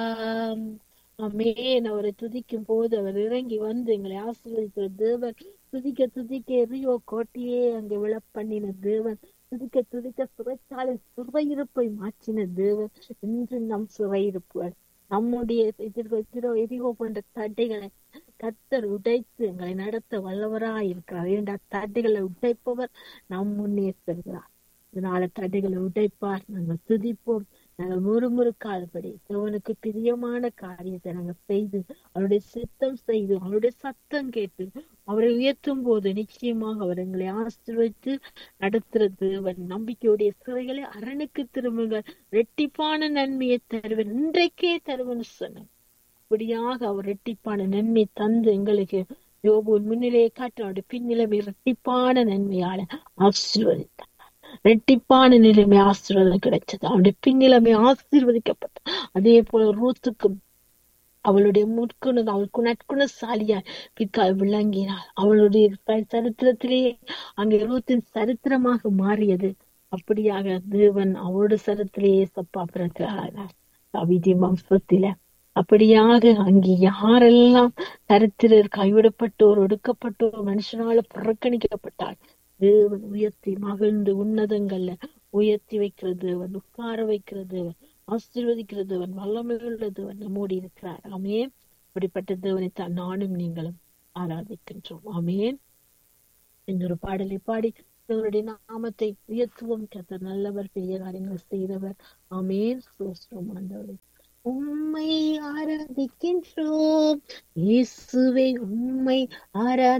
அமேன் அவரை துதிக்கும் போது அவர் இறங்கி வந்து எங்களை ஆசீர்வதிக்கிற தேவன் துதிக்க துதிக்க எரியோ கோட்டையே அங்கே விழ பண்ணின தேவன் துதிக்க துதிக்க சிறைச்சாலை சிறையிருப்பை மாற்றின தேவன் இன்று நம் சிறையிருப்புகள் நம்முடைய எதிர்கொள்கிற எரிகோ போன்ற தடைகளை கத்தர் உடைத்து எங்களை நடத்த வல்லவராய் இருக்கிறார் ஏண்டா தடைகளை உடைப்பவர் நம் முன்னே செல்கிறார் இதனால தடைகளை உடைப்பார் நாங்கள் துதிப்போம் நாங்கள் முறுமுறுக்காதபடி தேவனுக்கு பிரியமான காரியத்தை நாங்கள் செய்து அவருடைய சித்தம் செய்து அவருடைய சத்தம் கேட்டு அவரை உயர்த்தும் போது நிச்சயமாக அவர் எங்களை ஆசீர்வதித்து நடத்துற தேவன் நம்பிக்கையுடைய சிறைகளை அரணுக்கு திரும்புங்கள் ரெட்டிப்பான நன்மையை தருவன் இன்றைக்கே தருவன் சொன்னார் அப்படியாக அவர் ரெட்டிப்பான நன்மை தந்து எங்களுக்கு யோபுவின் முன்னிலையை காட்டு அவருடைய பின்னிலைமை ரெட்டிப்பான நன்மையால ஆசீர்வதித்தார் ரெட்டிப்பான நிலைமை ஆசீர்வாதம் கிடைச்சது அவனுடைய பின்னிலைமை ஆசீர்வதிக்கப்பட்ட அதே போல ரூத்துக்கும் அவளுடைய முற்குண அவள் நற்குணசாலியாய் பிற்கா விளங்கினாள் அவளுடைய சரித்திரத்திலேயே அங்கே ரூத்தின் சரித்திரமாக மாறியது அப்படியாக தேவன் அவளோட சரித்திலேயே சப்பா பிறக்கிறார் கவிதை வம்சத்தில அப்படியாக அங்கே யாரெல்லாம் சரித்திரர் கைவிடப்பட்டோர் ஒடுக்கப்பட்டோர் மனுஷனால புறக்கணிக்கப்பட்டார் தேவன் உயர்த்தி மகிழ்ந்து உன்னதங்கள்ல உயர்த்தி வைக்கிறது தேவன் உட்கார வைக்கிறது தேவன் ஆசீர்வதிக்கிற தேவன் வல்லமை உள்ள தேவன் நம்மோடு இருக்கிறார் ஆமேன் அப்படிப்பட்ட தேவனை தான் நானும் நீங்களும் ஆராதிக்கின்றோம் ஆமேன் இன்னொரு பாடலை பாடி தேவனுடைய நாமத்தை உயர்த்துவோம் கத்தர் நல்லவர் பெரிய காரியங்கள் செய்தவர் ஆமேன் சோஸ்திரம் ஆண்டவரே உம்மை ஆராதிக்கின்றோம் இயேசுவே உம்மை ஆராதி